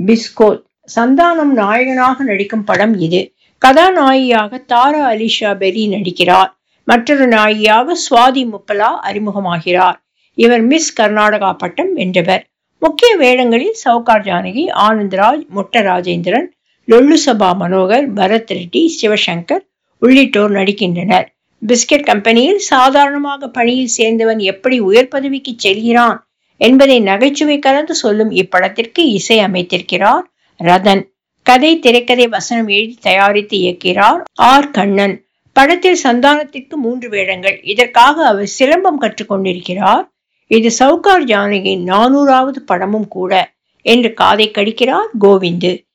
பிஸ்கோத் சந்தானம் நாயகனாக நடிக்கும் படம் இது கதாநாயகியாக தாரா அலிஷா பெரி நடிக்கிறார் மற்றொரு நாயகியாக சுவாதி முப்பலா அறிமுகமாகிறார் இவர் மிஸ் கர்நாடகா பட்டம் வென்றவர் முக்கிய வேடங்களில் சவுகார் ஜானகி ஆனந்த்ராஜ் மொட்ட ராஜேந்திரன் லொல்லு சபா மனோகர் பரத் ரெட்டி சிவசங்கர் உள்ளிட்டோர் நடிக்கின்றனர் பிஸ்கட் கம்பெனியில் சாதாரணமாக பணியில் சேர்ந்தவன் எப்படி உயர் பதவிக்கு செல்கிறான் என்பதை நகைச்சுவை கலந்து சொல்லும் இப்படத்திற்கு இசை அமைத்திருக்கிறார் ரதன் கதை திரைக்கதை வசனம் எழுதி தயாரித்து இயக்கிறார் ஆர் கண்ணன் படத்தில் சந்தானத்திற்கு மூன்று வேடங்கள் இதற்காக அவர் சிலம்பம் கற்றுக்கொண்டிருக்கிறார் இது சவுகார் ஜானகியின் நானூறாவது படமும் கூட என்று காதை கடிக்கிறார் கோவிந்து